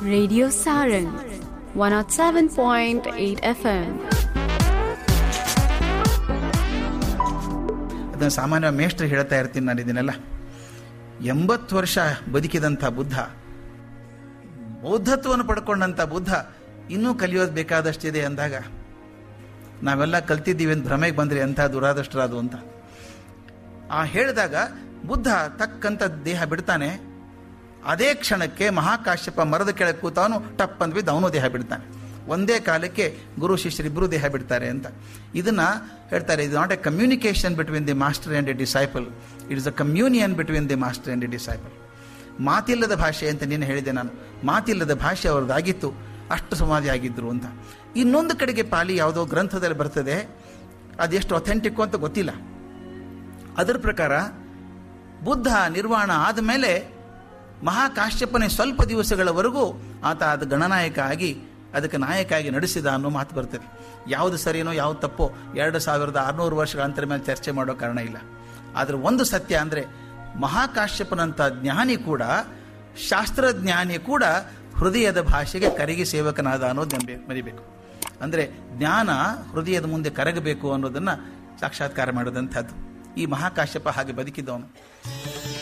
Radio Sarang 107.8 FM. ಅದನ್ನು ಸಾಮಾನ್ಯ ಮೇಷ್ಟ್ರು ಹೇಳ್ತಾ ಇರ್ತೀನಿ ನಾನು ಇದನ್ನೆಲ್ಲ ಎಂಬತ್ತು ವರ್ಷ ಬದುಕಿದಂಥ ಬುದ್ಧ ಬೌದ್ಧತ್ವವನ್ನು ಪಡ್ಕೊಂಡಂಥ ಬುದ್ಧ ಇನ್ನೂ ಕಲಿಯೋದು ಬೇಕಾದಷ್ಟಿದೆ ಅಂದಾಗ ನಾವೆಲ್ಲ ಕಲ್ತಿದ್ದೀವಿ ಅಂತ ಭ್ರಮೆಗೆ ಬಂದರೆ ಎಂಥ ದುರಾದಷ್ಟರಾದು ಅಂತ ಆ ಹೇಳಿದಾಗ ಬುದ್ಧ ತಕ್ಕಂಥ ದೇಹ ಬಿಡ್ತಾನೆ ಅದೇ ಕ್ಷಣಕ್ಕೆ ಮಹಾಕಾಶ್ಯಪ ಮರದ ಕೆಳಗೆ ಕೂತವನು ಟಪ್ ಅಂತ ಬಿದ್ದು ಅವನು ದೇಹ ಬಿಡ್ತಾನೆ ಒಂದೇ ಕಾಲಕ್ಕೆ ಗುರು ಶಿಷ್ಯರಿಬ್ಬರು ದೇಹ ಬಿಡ್ತಾರೆ ಅಂತ ಇದನ್ನ ಹೇಳ್ತಾರೆ ಇದು not a communication between the master and a disciple it is a communion between the master and a disciple ಮಾತಿಲ್ಲದ ಭಾಷೆ ಅಂತ ನೀನು ಹೇಳಿದೆ ನಾನು ಮಾತಿಲ್ಲದ ಭಾಷೆ ಅವ್ರದ್ದಾಗಿತ್ತು ಅಷ್ಟು ಸಮಾಧಿ ಆಗಿದ್ರು ಅಂತ ಇನ್ನೊಂದು ಕಡೆಗೆ ಪಾಲಿ ಯಾವುದೋ ಗ್ರಂಥದಲ್ಲಿ ಬರ್ತದೆ ಅದೆಷ್ಟು ಅಥೆಂಟಿಕ್ಕು ಅಂತ ಗೊತ್ತಿಲ್ಲ ಅದರ ಪ್ರಕಾರ ಬುದ್ಧ ನಿರ್ವಾಣ ಆದಮೇಲೆ ಮಹಾಕಾಶ್ಯಪನೇ ಸ್ವಲ್ಪ ದಿವಸಗಳವರೆಗೂ ಆತ ಅದು ಗಣನಾಯಕ ಆಗಿ ಅದಕ್ಕೆ ನಾಯಕ ಆಗಿ ನಡೆಸಿದ ಅನ್ನೋ ಮಾತು ಬರ್ತದೆ ಯಾವುದು ಸರಿನೋ ಯಾವುದು ತಪ್ಪೋ ಎರಡು ಸಾವಿರದ ಆರುನೂರು ವರ್ಷಗಳ ಅಂತರ ಮೇಲೆ ಚರ್ಚೆ ಮಾಡೋ ಕಾರಣ ಇಲ್ಲ ಆದರೆ ಒಂದು ಸತ್ಯ ಅಂದರೆ ಮಹಾಕಾಶ್ಯಪನಂಥ ಜ್ಞಾನಿ ಕೂಡ ಶಾಸ್ತ್ರಜ್ಞಾನಿ ಕೂಡ ಹೃದಯದ ಭಾಷೆಗೆ ಕರಗಿ ಸೇವಕನಾದ ಅನ್ನೋದು ನಂಬೆ ಮರಿಬೇಕು ಅಂದರೆ ಜ್ಞಾನ ಹೃದಯದ ಮುಂದೆ ಕರಗಬೇಕು ಅನ್ನೋದನ್ನು ಸಾಕ್ಷಾತ್ಕಾರ ಮಾಡೋದಂಥದ್ದು ಈ ಮಹಾಕಾಶ್ಯಪ ಹಾಗೆ ಬದುಕಿದ್ದವನು